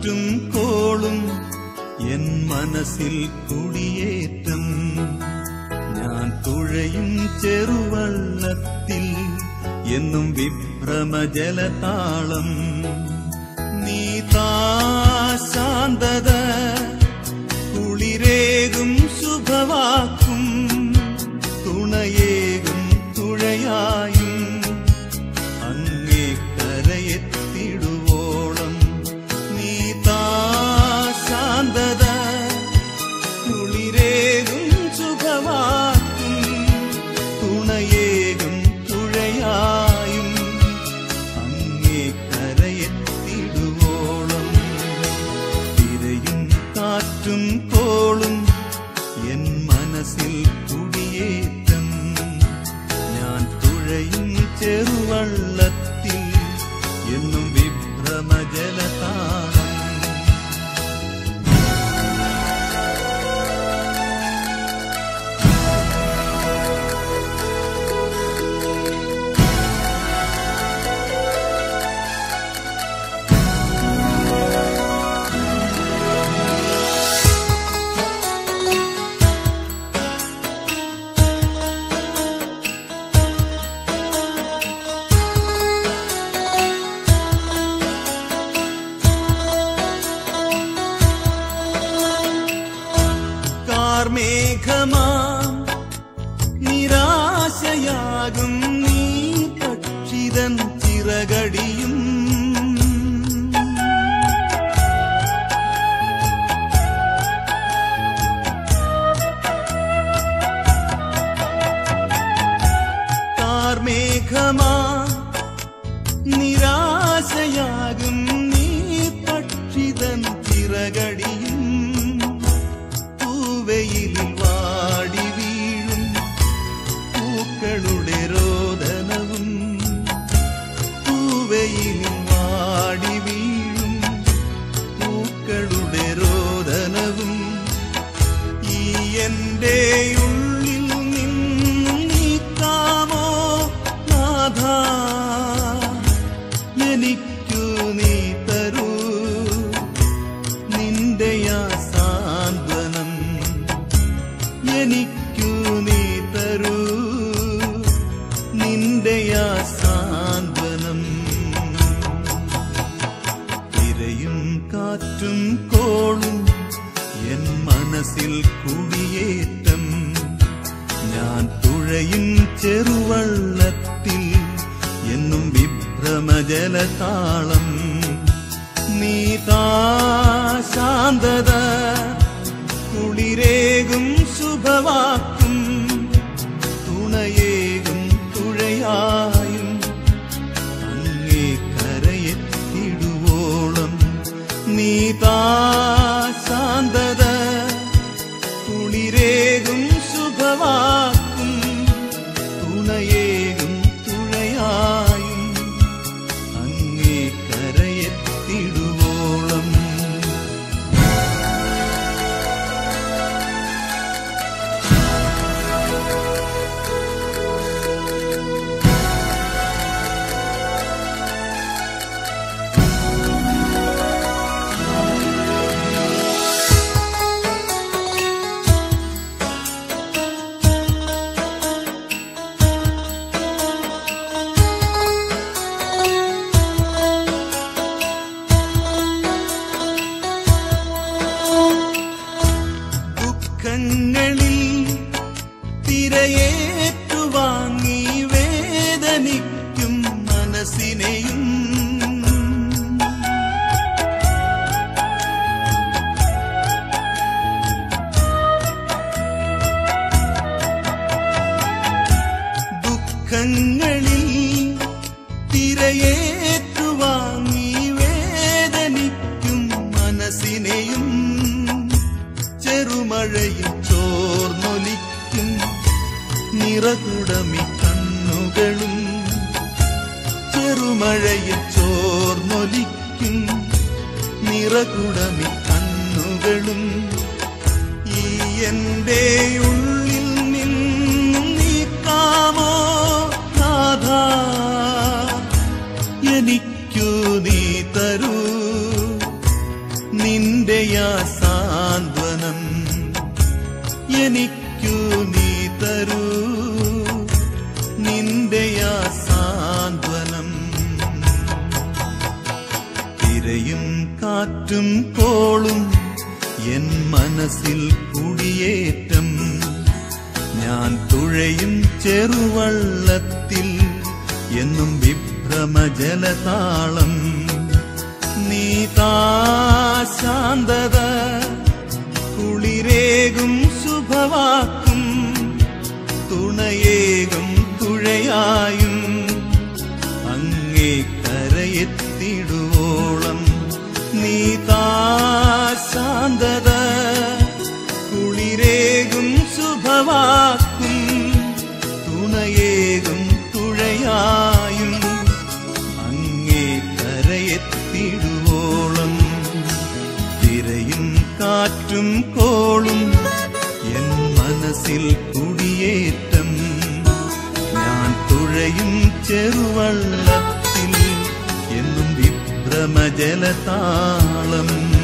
കാറ്റും കോളും എൻ മനസ്സിൽ കുടിയേറ്റം ഞാൻ തുഴയും ചെറുവള്ളത്തിൽ എന്നും വിഭ്രമജലതാളം നീ താ ശാന്തത കുളിരേകും ശുഭവാക്കും തുണയേകും തുഴയായും അങ്ങേ കരയെത്തിടുവോളം നീ താ ശാന്തത കുളിരേകും ശുഭവാക്കും തുണയേകും തുഴയായും അങ്ങേ കരയെത്തിടുവോളം തിരയും കാറ്റും കോളും എൻ മനസ്സിൽ കുടിയേറ്റം ഞാൻ തുഴയും ചെറുവള്ളത്തിൽ എന്നും വിഭ്രമജലതാളം കാർമേഘമാം നിരാശയാകും നീ പക്ഷിതൻ ചിറകടിയും കാർമേഘമാ നിരാശയാകും നീ പക്ഷിതൻ ചിറകടിയും പൂവയിലിൽ വാടി വീഴും പൂക്കളുടെ രോദനവും പൂവയിലിൽ വാടി വീഴും പൂക്കളുടെ രോദനവും ഈ എന്റെ ഉള്ളിൽ നിന്നും നീക്കാമോ നാഥ എനിക്കു നീ തരൂ നിന്റെ ആ സാന്ത്വനം എനിക്കു നീ തരൂ നിന്റെ ആ സാന്ത്വനം തിരയും കാറ്റും കോളും എൻ മനസ്സിൽ കുടിയേറ്റം ഞാൻ തുഴയും ചെറുവള്ളത്തിൽ എന്നും വിഭ്രമജലതാളം നീ താ ശാന്തത കുളിരേകും ശുഭവാക്കും തുണയേകും തുഴയായും അങ്ങേ കരയെത്തിടുവോളം നീ താ ശാന്തത കുളിരേകും ശുഭവാക്കും തുണയേകും തുഴയായും അങ്ങേ കരയെത്തിടുവോളം ദുഃഖങ്ങളിൽ തിരയേറ്റുവാങ്ങി വേദനിക്കും മനസ്സിനെയും ദുഃഖങ്ങളിൽ തിരയേറ്റുവാങ്ങി വേദനിക്കും മനസ്സിനെയും ചെറുമഴയിൽ ചോർന്നൊലിക്കും നിറകുടമി കണ്ണുകളും ചെറുമഴയിൽ ചോർന്നൊലിക്കും നിറകുടമി കണ്ണുകളും ഈ എന്റെ ഉള്ളിൽ നിന്നും നീക്കാമോ നാഥ എനിക്കു നീ തരൂ എനിക്കു നീ തരൂ നിന്റെ ആ സാന്ത്വനം തിരയും കാറ്റും കോളും എൻ മനസ്സിൽ കുടിയേറ്റം ഞാൻ തുഴയും ചെറുവള്ളത്തിൽ എന്നും വിഭ്രമജലതാളം നീ താ ശാന്തത കുളിരേകും ശുഭവാക്കും തുണയേകും തുഴയായും അങ്ങേ കരയെത്തിടുവോളം നീ താ ശാന്തത കുളിരേകും ശുഭവാക്കും തുണയേകും തുഴയായും അങ്ങേ കരയെത്തിടുവോളം തിരയും കാറ്റും കോളും എൻ മനസ്സിൽ കുടിയേറ്റം ഞാൻ തുഴയും ചെറുവള്ളത്തിൽ എന്നും വിഭ്രമജലതാളം